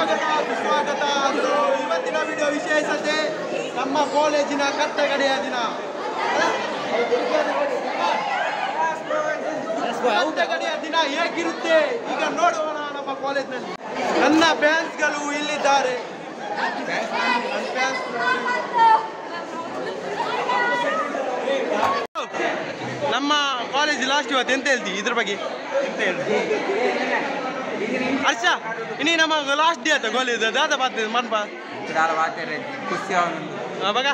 ಸ್ವಾಗತ ಸುಸ್ವಾಗತ ಅದು ಇವತ್ತಿನ ವಿಡಿಯೋ ವಿಶೇಷತೆ ನಮ್ಮ ಕಾಲೇಜಿನ ಕಟ್ಟಗಡೆಯ ದಿನ ಕಟ್ಟಗಡೆಯ ದಿನ ಹೇಗಿರುತ್ತೆ ಈಗ ನೋಡೋಣ ನಮ್ಮ ಕಾಲೇಜಿನಲ್ಲಿ ನನ್ನ ಫ್ಯಾನ್ಸ್ಗಳು ಇಲ್ಲಿದ್ದಾರೆ ನನ್ನ fans ನಮ್ಮ ಕಾಲೇಜ್ ಲಾಸ್ಟ್ ಇವತ್ತು ಎಂತ ಹೇಳ್ತಿ ಇದ್ರ ಬಗ್ಗೆ ಎಂತ ಹೇಳ್ತಿ ಹರ್ಷ ಇನ್ನೀ ನಮ್ಮ ಲಾಸ್ಟ್ ಡೇ ಆಯ್ತಾ ಕಾಲೇಜ್ ದಾದ ಬಾತ್ ಮನ್ಪ Cara bater ಖುಷಿ ಬಗ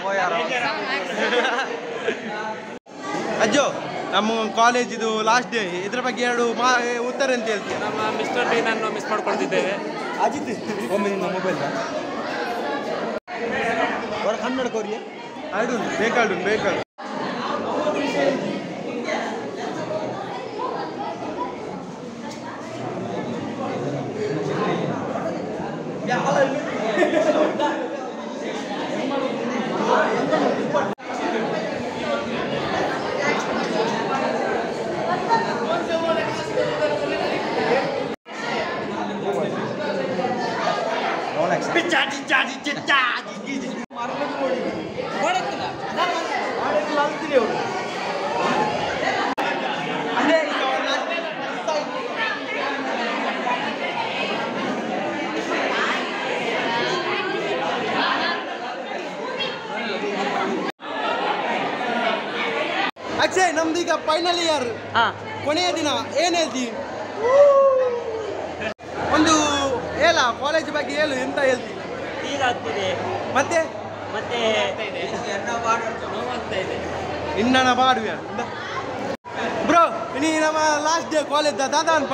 ಅಜ್ಜೋ ನಮ್ಮ ಕಾಲೇಜ್ ಇದು ಲಾಸ್ಟ್ ಡೇ ಇದ್ರ ಬಗ್ಗೆ ಎರಡು ಮಾ ಉತ್ತರ ಅಂತ ಹೇಳ್ತೀಯ ನಮ್ಮ ಮಿಸ್ಟರ್ ಡೀನ್ ಅನ್ನು ಮಿಸ್ ಮಾಡ್ಕೊಳ್ತಿದ್ದೇವೆ ಅಜಿತ್ ಒಮ್ಮೆ ನಿಮ್ಮ ಮೊಬೈಲ್ ಅವರ ಕನ್ನಡ ಕೋರಿಯ ಆಡು ಬೇಕಾಡು ಬೇಕಾಡು ಅಕ್ಷಯ್ ನಮ್ದೀಗ ಫೈನಲ್ ಇಯರ್ ಕೊನೆಯ ದಿನ ಏನ್ ಹೇಳ್ತಿ ಒಂದು ಹೇಳ ಕಾಲೇಜ್ ಬಗ್ಗೆ ಹೇಳು ಎಂತ ಹೇಳ್ತಿ ಫೀಲ್ ಆಗ್ತಿದೆ ಮತ್ತೆ ಮತ್ತೆ ಇನ್ನಣ ಬಾಡುವೆ ಬ್ರೋ ನೀ ನಮ್ಮ ಲಾಸ್ಟ್ ಡೇ ಕಾಲೇಜ್ ದಾದ ಅನ್ಪ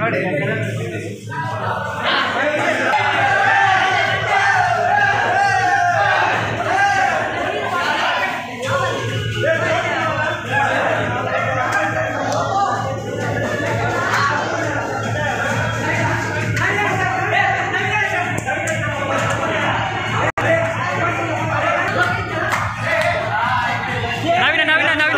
ನಾವಿನ ನಾವಿನ ನಾವಿನ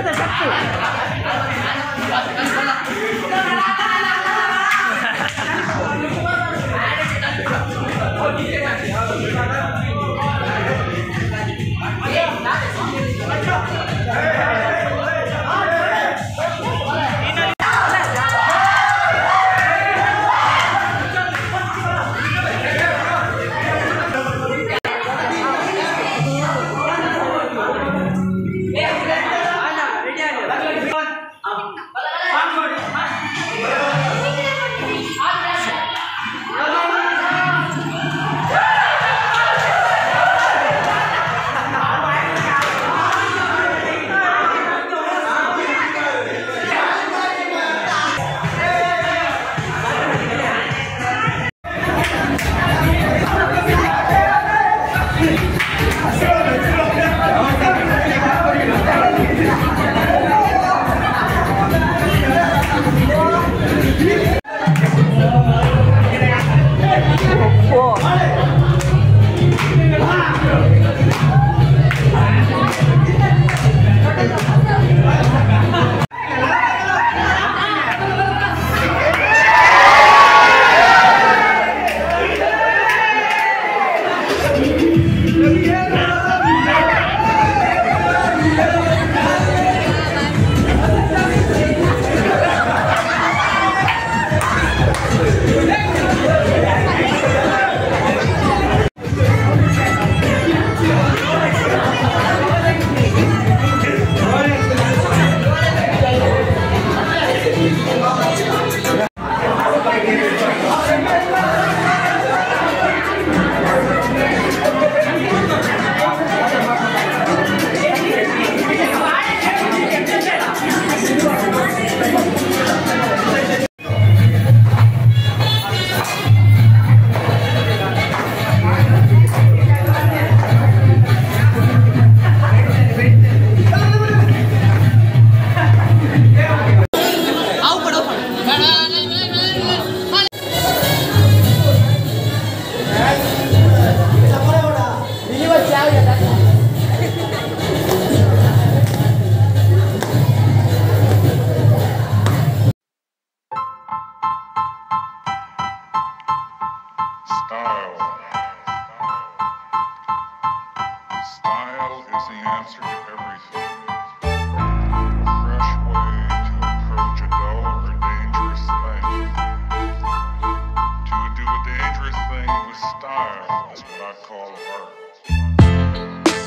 Style. Style is the answer to everything. A fresh way to approach a dull or dangerous thing. To do a dangerous thing with style is what I call art.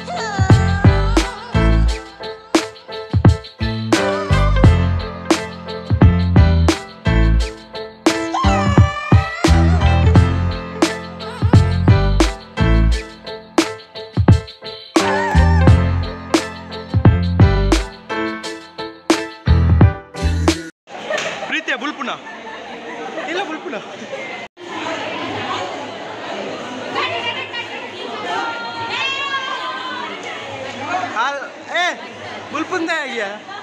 ಪ್ರೀತಿಯ ಬುಲ್ಪುಣ ಇಲ್ಲ ಬುಲ್ಪುಣ ಹಾಲ್- ಏ ಬುಲ್ಪುಂದ ಆಗಿಯಾ